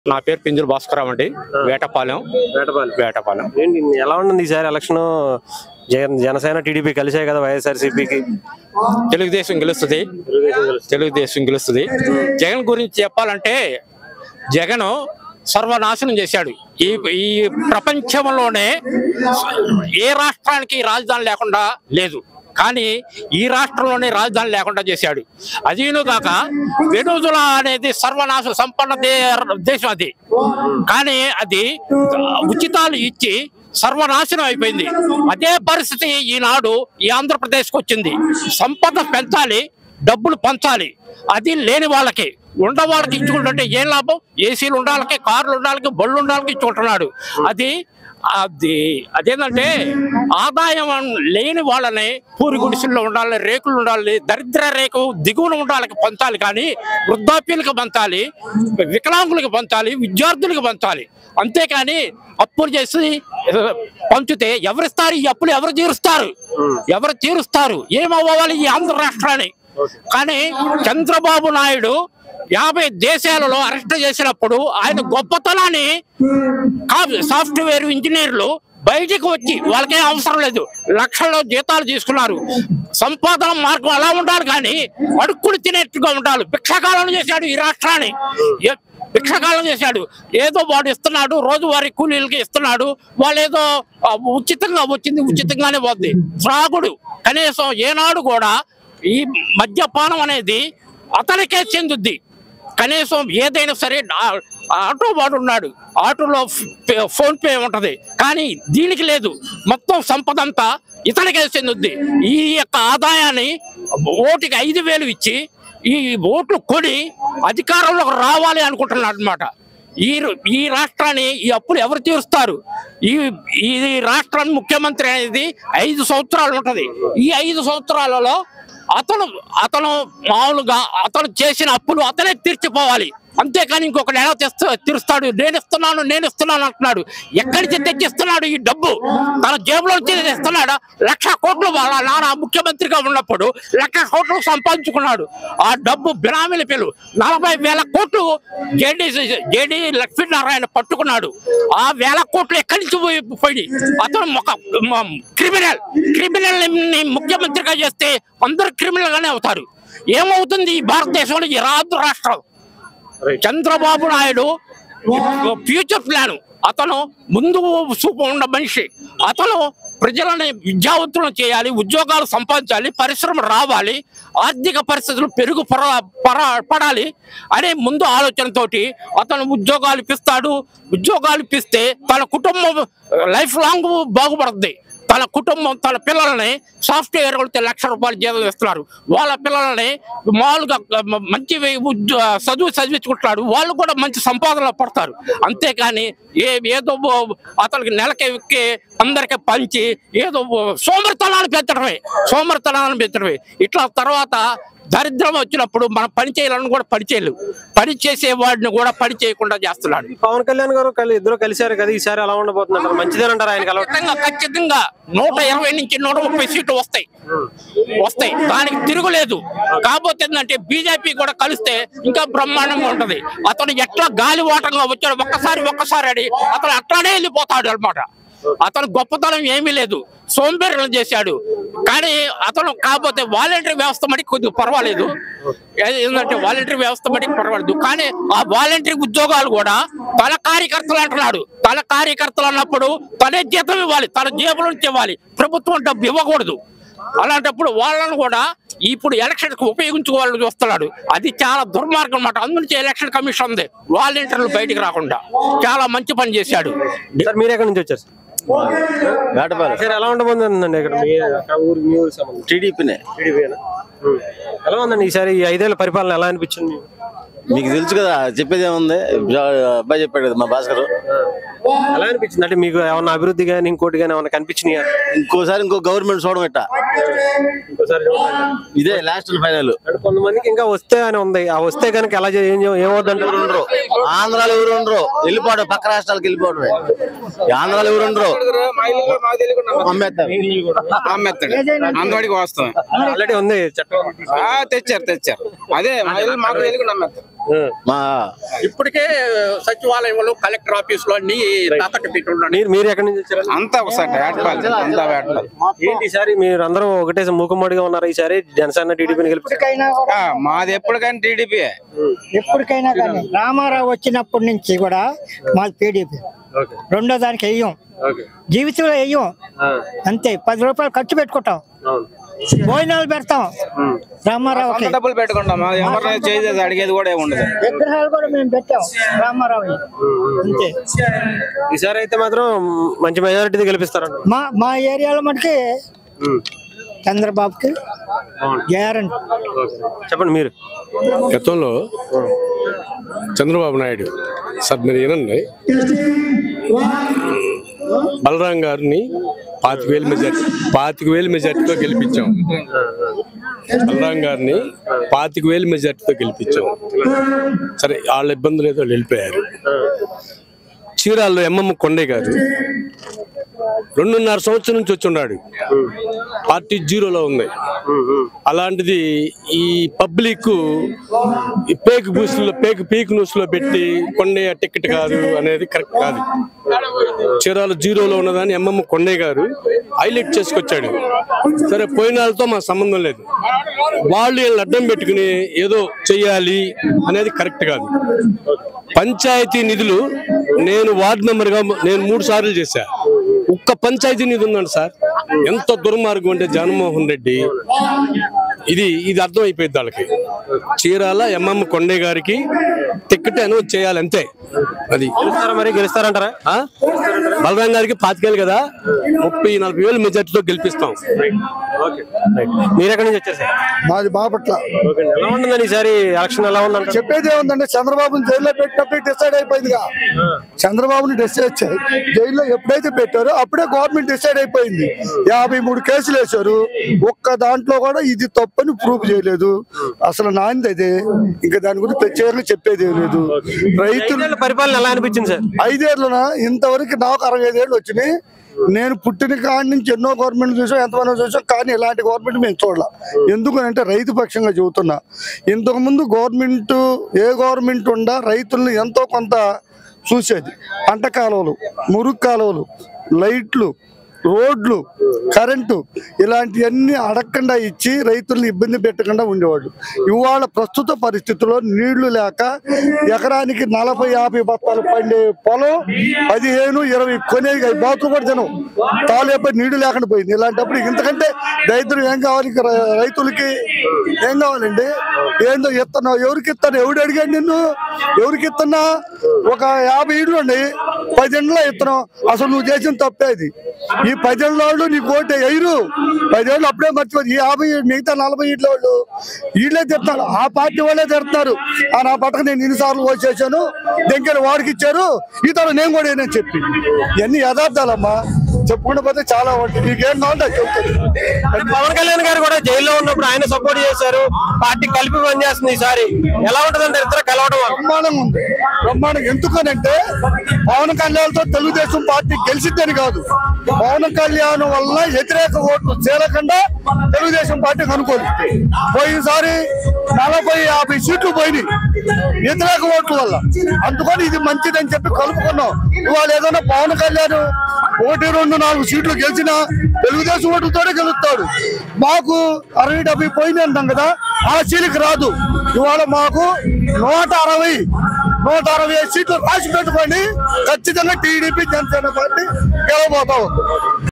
నా పేరు పింజులు భాస్కరరావు అండి వేటపాలెం వేటపాలెం వేటపాలెం ఏంటి ఎలా ఉంటుంది ఈసారి ఎలక్షన్ జగన్ జనసేన టీడీపీ కలిసే కదా వైఎస్ఆర్సీపీకి తెలుగుదేశం గెలుస్తుంది తెలుగుదేశం గెలుస్తుంది జగన్ గురించి చెప్పాలంటే జగన్ సర్వనాశనం చేశాడు ఈ ఈ ప్రపంచంలోనే ఏ రాష్ట్రానికి రాజధాని లేకుండా లేదు కానీ ఈ రాష్ట్రంలోనే రాజధాని లేకుండా చేశాడు అదీను కాక వెనుజులా అనేది సర్వనాశ సంపన్న దే- దేశం అది కానీ అది ఉచితాలు ఇచ్చి సర్వనాశనం అయిపోయింది అదే పరిస్థితి ఈనాడు ఈ ఆంధ్రప్రదేశ్కి వచ్చింది సంపద పెంచాలి డబ్బులు పంచాలి అది లేని వాళ్ళకి ఉండ వాళ్ళకి ఇచ్చుకుంటుంటే ఏం లాభం ఏసీలు ఉండాలకి కార్లు ఉండాలకి బళ్ళు ఉండాలకి ఇచ్చుకుంటున్నాడు అది అది అదేంటంటే ఆదాయం లేని వాళ్ళని పూరి గుడిసెల్లో ఉండాలి రేకులు ఉండాలి దరిద్ర రేకు దిగువన ఉండాలకి పంచాలి కానీ వృద్ధాప్యులకు పంచాలి వికలాంగులకు పంచాలి విద్యార్థులకు పంచాలి అంతేకాని అప్పులు చేసి పంచితే ఎవరిస్తారు ఈ అప్పులు ఎవరు తీరుస్తారు ఎవరు తీరుస్తారు ఏమవ్వాలి ఈ ఆంధ్ర రాష్ట్రాన్ని కానీ చంద్రబాబు నాయుడు యాభై దేశాలలో అరెస్ట్ చేసినప్పుడు ఆయన గొప్పతనాన్ని కా- సాఫ్ట్వేర్ ఇంజనీర్లు బయటికి వచ్చి వాళ్ళకేం అవసరం లేదు లక్షల్లో జీతాలు తీసుకున్నారు సంపాదన మార్గం అలా ఉండాలి కానీ అడుక్కుని తినేట్టుగా ఉండాలి భిక్షాకాలం చేశాడు ఈ రాష్ట్రాన్ని ఎ- భిక్షాకాలం చేశాడు ఏదో వాడు ఇస్తున్నాడు రోజువారీ కూలీలకి ఇస్తున్నాడు వాళ్ళు ఏదో ఆ, ఉచితంగా వచ్చింది ఉచితంగానే పోద్ది త్రాగుడు కనీసం ఏనాడు కూడా ఈ మద్యపానం అనేది అతనికే చెందుద్ది కనీసం ఏదైనా సరే ఆ- ఆటో వాడు ఉన్నాడు ఆటోలో ఫ్- ఫోన్ పే ఉంటది కానీ దీనికి లేదు మొత్తం సంపద అంతా ఇతనికే చెందుద్ది ఈ యొక్క ఆదాయాన్ని ఓటుకి ఐదు వేలు ఇచ్చి ఈ ఓట్లు కొని అధికారంలోకి రావాలి అనుకుంటున్నాడు అనమాట ఈ ఈ రాష్ట్రాన్ని ఈ అప్పులు ఎవరు తీరుస్తారు ఈ ఈ రాష్ట్రం ముఖ్యమంత్రి అనేది ఐదు సంవత్సరాలు ఉంటది ఈ ఐదు సంవత్సరాలలో అతను అతను మామూలుగా అతను చేసిన అప్పులు అతనే తీర్చిపోవాలి అంతేకాని ఇంకొకటి ఎలా తెస్తా తీరుస్తాడు నేను ఇస్తున్నాను నేను ఇస్తున్నాను అంటున్నాడు ఎక్కడి నుంచి తెచ్చిస్తున్నాడు ఈ డబ్బు తన జేబులో నుంచి తెస్తున్నాడా లక్ష కోట్లు వాళ్ళ నాన్న ముఖ్యమంత్రిగా ఉన్నప్పుడు లక్ష కోట్లు సంపాదించుకున్నాడు ఆ డబ్బు బినామీల పేరు నలభై వేల కోట్లు జేడి జేడి లక్ష్మీనారాయణ పట్టుకున్నాడు ఆ వేల కోట్లు ఎక్కడి నుంచి పోయి పోయి అతను ఒక క్రిమినల్ క్రిమినల్ ని ముఖ్యమంత్రిగా చేస్తే అందరు క్రిమినల్ గానే అవుతారు ఏమవుతుంది ఈ భారతదేశంలో ఈ రాదు రాష్ట్రం చంద్రబాబు నాయుడు ఫ్యూచర్ ప్లాన్ అతను ముందు చూపు ఉన్న మనిషి అతను ప్రజలని విద్యావంతులను చేయాలి ఉద్యోగాలు సంపాదించాలి పరిశ్రమ రావాలి ఆర్థిక పరిస్థితులు పెరుగు పర పర- పడాలి అనే ముందు ఆలోచనతోటి అతను ఉద్యోగాలు ఇప్పిస్తాడు ఉద్యోగాలు ఇప్పిస్తే తన కుటుంబం లైఫ్ లాంగ్ బాగుపడుతుంది తన కుటుంబం తన పిల్లల్ని సాఫ్ట్వేర్ కొడితే లక్ష రూపాయలు జీతం ఇస్తున్నారు వాళ్ళ పిల్లల్ని మామూలుగా మ- మంచి ఉద్యో- చదువు చదివించుకుంటున్నాడు వాళ్ళు కూడా మంచి సంపాదనలో పడతారు అంతేకాని ఏ ఏదో ఓ- అతనికి నెలకి ఎక్కి అందరికి పంచి ఏదో ఓ సోమరితనాన్ని పెంచడమే సోమరితనాన్ని పెంచడమే ఇట్లా తర్వాత దరిద్రం వచ్చినప్పుడు మనం పని చేయాలని కూడా పని చేయలేవు పని చేసే వాడిని కూడా పని చేయకుండా చేస్తున్నాడు పవన్ కళ్యాణ్ గారు కలి- ఇద్దరు కలిశారు కదా ఈసారి ఎలా ఉండబోతున్నారు మంచిదేనంటారు ఆయన కలవటం ఖచ్చితంగా ఖచ్చితంగా నూట ఇరవై నుంచి నూట ముప్పై సీట్లు వస్తాయి వస్తాయి దానికి తిరుగులేదు కాకపోతే ఏంటంటే బీజేపీ కూడా కలిస్తే ఇంకా బ్రహ్మాండంగా ఉంటది అతను ఎట్లా గాలి ఓటంగా వచ్చాడు ఒక్కసారి ఒక్కసారి అని అతను అట్లానే వెళ్ళిపోతాడు అన్నమాట అతను గొప్పతనం ఏమీ లేదు సోంబేరిని చేశాడు కానీ అతను కాకపోతే వాలంటరీ వ్యవస్థ మటుకు కొద్దిగా పర్వాలేదు ఏ- ఏంటంటే వాలంటరీ వ్యవస్థ మటుకు పర్వాలేదు కానీ ఆ వాలంటరీ ఉద్యోగాలు కూడా తన కార్యకర్తలు అంటున్నాడు తన కార్యకర్తలు అన్నప్పుడు తనే జీతం ఇవ్వాలి తన జేబుల నుంచి ఇవ్వాలి ప్రభుత్వం డబ్బు ఇవ్వకూడదు అలాంటప్పుడు వాళ్ళను కూడా ఇప్పుడు ఎలక్షన్ కు ఉపయోగించుకోవాలని చూస్తున్నాడు అది చాలా దుర్మార్గం అన్నమాట అందునుంచి ఎలక్షన్ కమిషన్ ఉంది వాలంటీర్లు బయటికి రాకుండా చాలా మంచి పని చేశాడు సార్ మీరు ఎక్కడి నుంచి వచ్చారు వేటపాలెం సార్ ఎలా ఉండబోతుందండి ఇక్కడ మీ అక్కడ ఊరు మీ ఊరికి సంబంధించి టీడీపీనే టీడీపీనా? ఉం. ఎలా ఉందండి ఈసారి ఈ ఐదేళ్ల పరిపాలన ఎలా అనిపించింది మీకు? మీకు తెలుసు కదా చెప్పేది ఏముంది అబ్బాయి చెప్పాడు కదా మా భాస్కర్ ఎలా అనిపించింది అంటే మీకు ఏమన్నా అభివృద్ధి కానీ ఇంకోటి కానీ ఏమన్నా కనిపించినాయా ఇంకోసారి ఇంకో గవర్నమెంట్ చూడడం ఇట్ట ఇంకోసారి చూడండి. ఇదే లాస్ట్ ఫైనల్ అంటే కొంతమందికి ఇంకా వస్తే అని ఉంది ఆ వస్తే కనుక ఎలా చే- ఏం చే- ఏమవుద్దంటారు ఉండరు ఆంధ్రాలో ఎవరు ఉండరు వెళ్ళిపోవడం పక్క రాష్ట్రాలకు వెళ్ళిపోవడమే ఈ ఆంధ్రాలో ఎవరు ఉండరు అమ్మేస్తారు అమ్మేస్తాడు అంగడికి వస్తాం ఆల్రెడీ ఉంది చట్టం ఆ, తెచ్చారు తెచ్చారు అదే మా ఇల్లు మాకు తెలియకుండా అమ్మేస్తారు మా ఇప్పటికే సచివాలయంలో కలెక్టర్ ఆఫీస్ లో అన్ని తాకట్టు పెట్టున్నాడు మీరు మీరు ఎక్కడి నుంచి వచ్చారు అంతా ఒకసారి వేటపాలి అంతా వేటపాలి ఏంటి ఈసారి మీరు అందరూ ఒకటే మూకుమ్మడిగా ఉన్నారు ఈసారి జనసేన టీడీపీని గెలిపి ఎప్పటికైనా కూడా ఆ, మాది ఎప్పటికైనా టీడీపీ ఎప్పటికైనా కానీ రామారావు వచ్చినప్పటి నుంచి కూడా మాది పీడీపీ ఓకే రెండో దానికి వెయ్యం ఓకే జీవితంలో వెయ్యం అంతే పది రూపాయలు ఖర్చు పెట్టుకుంటాం అవును భోజనాలు పెడతాం రామారావుకి సొంత డబ్బులు పెట్టుకుంటాం ఎవరిని చేసేది అడిగేది కూడా ఏమి ఉండదు విగ్రహాలు కూడా మేము పెట్టాం రామారావు అంతే ఈసారి అయితే మాత్రం మంచి మెజారిటీ గెలిపిస్తారంట మా మా ఏరియాలో మనకి చంద్రబాబుకి గ్యారంటీ చెప్పండి మీరు గతంలో చంద్రబాబు నాయుడు సార్ మీరు వినండి బలరాం గారిని పాతిక వేలు మెజార్టీ పాతిక వేలు మెజార్టీతో గెలిపించాం బలరాం గారిని పాతిక వేలు మెజార్టీతో గెలిపించాం సరే వాళ్ళ ఇబ్బందులు ఏదో వాళ్ళు వెళ్ళిపోయారు చీరాల్లో ఎమ్మమ్మ కొండే గారు రెండున్నర సంవత్సరం నుంచి వచ్చి ఉన్నాడు పార్టీ జీరోలో ఉంది అలాంటిది ఈ పబ్లిక్ ఈ పేక్ బూస్లో పేక్ పీక్ న్యూస్ లో పెట్టి కొండయ్య టికెట్ కాదు అనేది కరెక్ట్ కాదు చీరాలు జీరోలో ఉన్నదాన్ని ఎమ్మమ్మ కొండయ్య గారు హైలైట్ చేసుకొచ్చాడు సరే పోయిన వాళ్ళతో మా సంబంధం లేదు వాళ్ళు వీళ్ళని అడ్డం పెట్టుకుని ఏదో చెయ్యాలి అనేది కరెక్ట్ కాదు పంచాయతీ నిధులు నేను వార్డు మెంబర్గా నేను మూడు సార్లు చేశా ఒక్క పంచాయతీ నిధి ఉందండి సార్ ఎంత దుర్మార్గం అంటే జగన్మోహన్ రెడ్డి ఇది ఇది అర్థమైపోయింది వాళ్ళకి చీరాల ఎంఎం కొండే గారికి టికెట్ అనౌన్స్ చేయాలి అంతే అది గెలుస్తారా మరి గెలుస్తారంటారా ఆ? బలరాం గారికి పాతికేలు కదా ముప్పై నలభై వేలు మెజార్టీతో గెలిపిస్తాం మీరు ఎక్కడి నుంచి వచ్చారు సార్ మాది బాపట్ల ఓకే ఎలా ఉంటుందండి ఈసారి ఎలక్షన్ ఎలా ఉందంట చెప్పేది ఏముందంటే చంద్రబాబుని జైల్లో పెట్టినప్పుడే డిసైడ్ అయిపోయిందిగా చంద్రబాబుని డిసైడ్ జైల్లో ఎప్పుడైతే పెట్టారో అప్పుడే గవర్నమెంట్ డిసైడ్ అయిపోయింది యాభై మూడు కేసులు వేశారు ఒక్క దాంట్లో కూడా ఇది తప్పని ప్రూఫ్ చేయలేదు అసలు నాంది అదే ఇంకా దాని గురించి ప్రత్యేకంగా చెప్పేది ఏం లేదు రైతులు ఐదేళ్ల పరిపాలన ఎలా అనిపించింది సార్ ఐదేళ్లన ఇంతవరకు నాకు అరవై ఐదేళ్ళు వచ్చినాయి నేను పుట్టిన కాడి నుంచి ఎన్నో గవర్నమెంట్ చూసాం ఎంతమంది చూసాం కానీ ఇలాంటి గవర్నమెంట్ మేము చూడాల ఎందుకనంటే రైతు పక్షంగా చెబుతున్నా ఇంతకుముందు గవర్నమెంట్ ఏ గవర్నమెంట్ ఉండా రైతుల్ని ఎంతో కొంత చూసేది పంట కాలువలు మురుగు కాలువలు లైట్లు రోడ్లు కరెంటు ఇలాంటివన్నీ అడగకుండా ఇచ్చి రైతుల్ని ఇబ్బంది పెట్టకుండా ఉండేవాళ్ళు ఇవాళ ప్రస్తుత పరిస్థితుల్లో నీళ్లు లేక ఎకరానికి నలభై యాభై బత్తాలు పండే పొలం పదిహేను ఇరవై కొనేది అవి బాతులు కూడా తినవు తాలేపై నీళ్లు లేకుండా పోయింది ఇలాంటప్పుడు ఇంతకంటే రైతులు ఏం కావాలి ఇక రై- రైతులకి ఏం కావాలండి ఏందో ఇస్తున్నావు ఎవరికి ఇస్తాను ఎవడు అడిగాడు నిన్ను ఎవరికి ఇస్తున్నా ఒక యాభై ఇళ్ళు అండి పదేళ్ళలో ఇస్తున్నావు అసలు నువ్వు చేసిన తప్పే అది ఈ పదేళ్ళ వాళ్ళు నీకు ఓటు ఎయ్యరు పదేళ్ళు అప్పుడే మర్చిపోదు ఈ యాభై మిగతా నలభై ఇళ్ళ వాళ్ళు వీళ్ళే తిడతారు ఆ పార్టీ వాళ్ళే తిడతారు ఆ నా పట్టక నేను ఇన్నిసార్లు ఓటు చేశాను దెంకెళ్ళి వాడికి ఇచ్చారు ఇతను నేను కూడా ఏనని చెప్పి ఇవన్నీ యథార్థాలమ్మా చెప్పుకుంటే పోతే చాలా ఉంటాయి నీకేం కావాలంటే అది చెప్తాను అంటే పవన్ కళ్యాణ్ గారు కూడా జైల్లో ఉన్నప్పుడు ఆయన సపోర్ట్ చేశారు పార్టీ కలిపి పనిచేస్తుంది ఈసారి ఎలా ఉంటుందంటే ఇద్దరు కలవడం వల్ల బ్రహ్మాండంగా ఉంది బ్రహ్మాండం ఎందుకనంటే పవన్ కళ్యాణ్ తో తెలుగుదేశం పార్టీ గెలిచిద్దని కాదు పవన్ కళ్యాణ్ వల్ల వ్యతిరేక ఓట్లు చేరకుండా తెలుగుదేశం పార్టీకి అనుకోదు పోయినసారి నలభై యాభై సీట్లు పోయినాయి వ్యతిరేక ఓట్ల వల్ల అందుకని ఇది మంచిదని చెప్పి కలుపుకున్నాం ఇవాళ ఏదైనా పవన్ కళ్యాణ్ ఒకటి రెండు నాలుగు సీట్లు గెలిచినా తెలుగుదేశం ఓట్లతోనే గెలుస్తాడు మాకు అరవై డెబ్బై పోయింది అంటాం కదా ఆ సీలికి రాదు ఇవాళ మాకు నూట అరవై నూట అరవై ఐదు సీట్లు రాసి పెట్టుకోండి ఖచ్చితంగా టీడీపీ జనసేన పార్టీ గెలవబోతాం